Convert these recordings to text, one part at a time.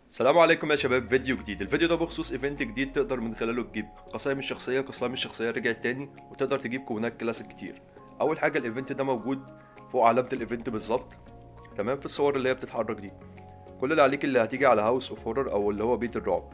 السلام عليكم يا شباب فيديو جديد الفيديو ده بخصوص ايفنت جديد تقدر من خلاله تجيب قصايم الشخصيه قصايم الشخصيه رجعت تاني وتقدر تجيب كونات كلاسيك كتير اول حاجه الايفنت ده موجود فوق علامه الايفنت بالظبط تمام في الصور اللي هي بتتحرك دي كل اللي عليك اللي هتيجي على هاوس اوف هورر او اللي هو بيت الرعب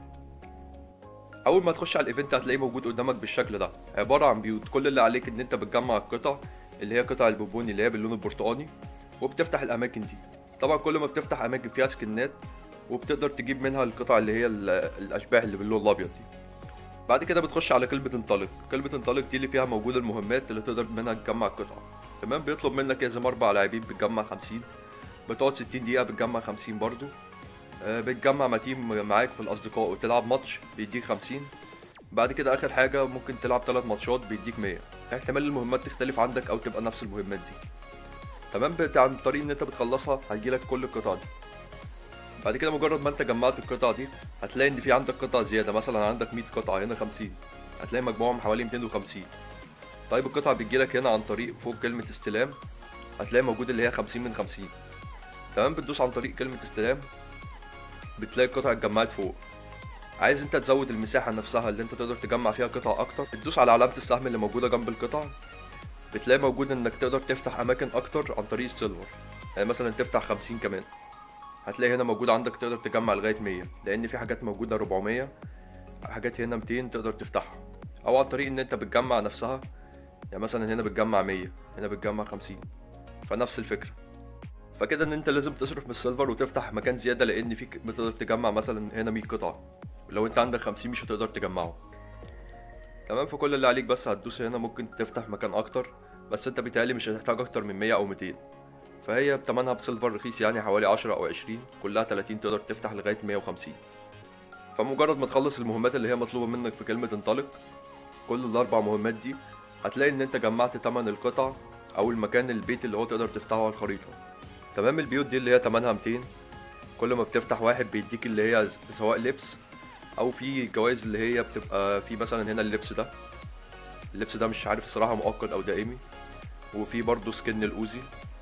اول ما تخش على الايفنت هتلاقيه موجود قدامك بالشكل ده عباره عن بيوت كل اللي عليك ان انت بتجمع القطع اللي هي قطع البونبوني اللي هي باللون البرتقاني وبتفتح الاماكن دي طبعا كل ما بتفتح اماكن فيها سكنات وبتقدر تجيب منها القطع اللي هي ال- الاشباح اللي باللون الابيض دي بعد كده بتخش على كلمة انطلق كلمة انطلق دي اللي فيها موجود المهمات اللي تقدر منها تجمع القطع تمام بيطلب منك لازم اربع لاعبين بتجمع 50 بتقعد 60 دقيقة بتجمع 50 برضو آه، بتجمع ما تيم معاك في الاصدقاء وتلعب ماتش بيديك 50 بعد كده اخر حاجة ممكن تلعب 3 ماتشات بيديك 100 احتمال المهمات تختلف عندك او تبقى نفس المهمات دي تمام بت- عن طريق ان انت بتخلصها هيجيلك كل القطع دي بعد كده مجرد ما انت جمعت القطع دي هتلاقي ان في عندك قطع زياده مثلا عندك 100 قطعه هنا 50 هتلاقي مجموعهم حوالي 250 طيب القطع بتجيلك هنا عن طريق فوق كلمه استلام هتلاقي موجود اللي هي 50 من 50 تمام بتدوس عن طريق كلمه استلام بتلاقي القطع اتجمعت فوق عايز انت تزود المساحه نفسها اللي انت تقدر تجمع فيها قطع اكتر بتدوس على علامه السهم اللي موجوده جنب القطع بتلاقي موجود انك تقدر تفتح اماكن اكتر عن طريق السيلفر يعني مثلا تفتح 50 كمان هتلاقي هنا موجود عندك تقدر تجمع لغايه 100 لان في حاجات موجوده 400 حاجات هنا 200 تقدر تفتحها او عن طريق ان انت بتجمع نفسها يعني مثلا هنا بتجمع 100 هنا بتجمع 50 فنفس الفكره فكده ان انت لازم تصرف من السيلفر وتفتح مكان زياده لان في بتقدر تجمع مثلا هنا 100 قطعه لو انت عندك 50 مش هتقدر تجمعه تمام فكل اللي عليك بس هتدوس هنا ممكن تفتح مكان اكتر بس انت بيتهيألي مش هتحتاج اكتر من 100 او 200 فهي بتمنها بسيلفر رخيص يعني حوالي 10 او 20 كلها 30 تقدر تفتح لغايه 150 فمجرد ما تخلص المهمات اللي هي مطلوبه منك في كلمه انطلق كل الاربع مهمات دي هتلاقي ان انت جمعت تمن القطع او المكان البيت اللي هو تقدر تفتحه على الخريطه تمام البيوت دي اللي هي تمنها 200 كل ما بتفتح واحد بيديك اللي هي سواء لبس او في جوائز اللي هي بتبقى في مثلا هنا اللبس ده اللبس ده مش عارف الصراحه مؤقت او دائمي وفي برضه سكن الاوزي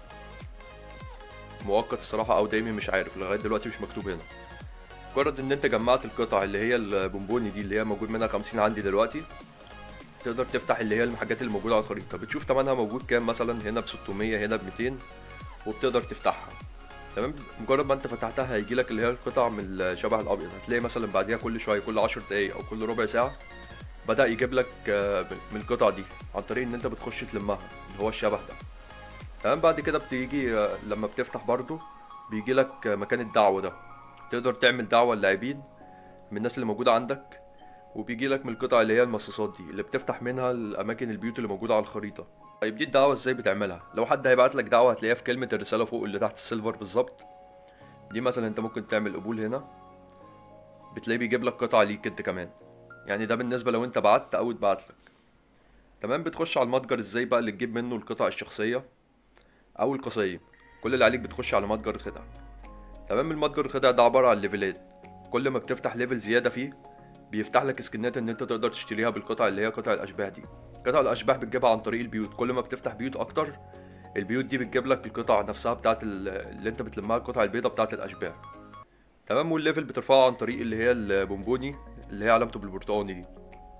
مؤقت الصراحة أو دايمي مش عارف لغاية دلوقتي مش مكتوب هنا مجرد إن أنت جمعت القطع اللي هي البونبوني دي اللي هي موجود منها خمسين عندي دلوقتي تقدر تفتح اللي هي الحاجات اللي موجودة على الخريطة بتشوف تمنها موجود كام مثلا هنا ب 600 هنا ب 200 وبتقدر تفتحها تمام مجرد ما انت فتحتها هيجيلك اللي هي القطع من الشبح الابيض هتلاقي مثلا بعديها كل شويه كل 10 دقايق او كل ربع ساعه بدا يجيب لك آه، من القطع دي عن طريق ان انت بتخش تلمها اللي هو الشبح ده تمام بعد كده بتيجي آه، لما بتفتح برضو بيجي لك مكان الدعوة ده تقدر تعمل دعوة للاعبين من الناس اللي موجودة عندك وبيجي لك من القطع اللي هي المصاصات دي اللي بتفتح منها الأماكن البيوت اللي موجودة على الخريطة طيب دي الدعوة ازاي بتعملها لو حد هيبعت لك دعوة هتلاقيها في كلمة الرسالة فوق اللي تحت السيلفر بالظبط دي مثلا انت ممكن تعمل قبول هنا بتلاقيه بيجيب لك قطعة ليك انت كمان يعني ده بالنسبة لو انت بعت او اتبعت لك تمام بتخش على المتجر ازاي بقى اللي تجيب منه القطع الشخصية او القصيم كل اللي عليك بتخش على متجر الخدع تمام المتجر الخدع ده عبارة عن ليفلات كل ما بتفتح ليفل زيادة فيه بيفتح لك سكنات ان انت تقدر تشتريها بالقطع اللي هي قطع الاشباح دي قطع الاشباح بتجيبها عن طريق البيوت كل ما بتفتح بيوت اكتر البيوت دي بتجيب لك القطع نفسها بتاعت ال- اللي انت بتلمها القطع البيضة بتاعت الاشباح تمام والليفل بترفعه عن طريق اللي هي البونبوني اللي هي علامته بالبرتقاني دي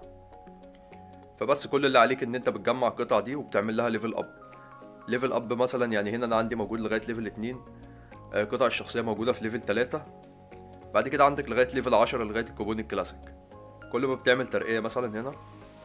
فبس كل اللي عليك ان انت بتجمع القطع دي وبتعمل لها ليفل اب ليفل اب مثلا يعني هنا انا عندي موجود لغايه ليفل 2 آه، قطع الشخصيه موجوده في ليفل 3 بعد كده عندك لغايه ليفل 10 لغايه الكوبون الكلاسيك كل ما بتعمل ترقيه مثلا هنا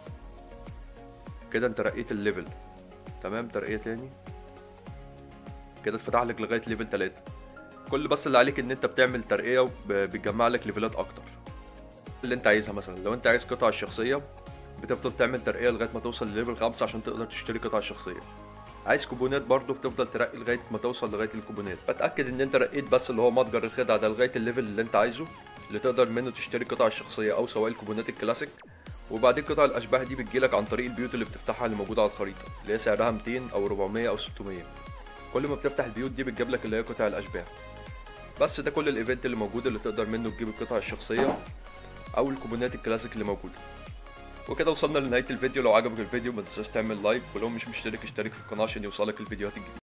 كده انت رقيت الليفل تمام ترقيه تاني كده اتفتح لك لغايه ليفل 3 كل بس اللي عليك ان انت بتعمل ترقيه وبتجمع لك ليفلات اكتر اللي انت عايزها مثلا لو انت عايز قطع الشخصيه بتفضل تعمل ترقيه لغايه ما توصل لليفل 5 عشان تقدر تشتري قطع الشخصيه عايز كوبونات برضو بتفضل ترقي لغايه ما توصل لغايه الكوبونات اتاكد ان انت رقيت بس اللي هو متجر الخدع ده لغايه الليفل اللي انت عايزه اللي تقدر منه تشتري قطع الشخصيه او سواء الكوبونات الكلاسيك وبعدين قطع الاشباح دي بتجيلك عن طريق البيوت اللي بتفتحها اللي موجوده على الخريطه اللي هي سعرها 200 او 400 او 600 كل ما بتفتح البيوت دي بتجيب لك اللي هي قطع الاشباح بس ده كل الايفنت اللي موجود اللي تقدر منه تجيب القطع الشخصيه او الكوبونات الكلاسيك اللي موجوده وكده وصلنا لنهايه الفيديو لو عجبك الفيديو ما تنساش تعمل لايك ولو مش مشترك اشترك في القناه عشان يوصلك الفيديوهات الجديده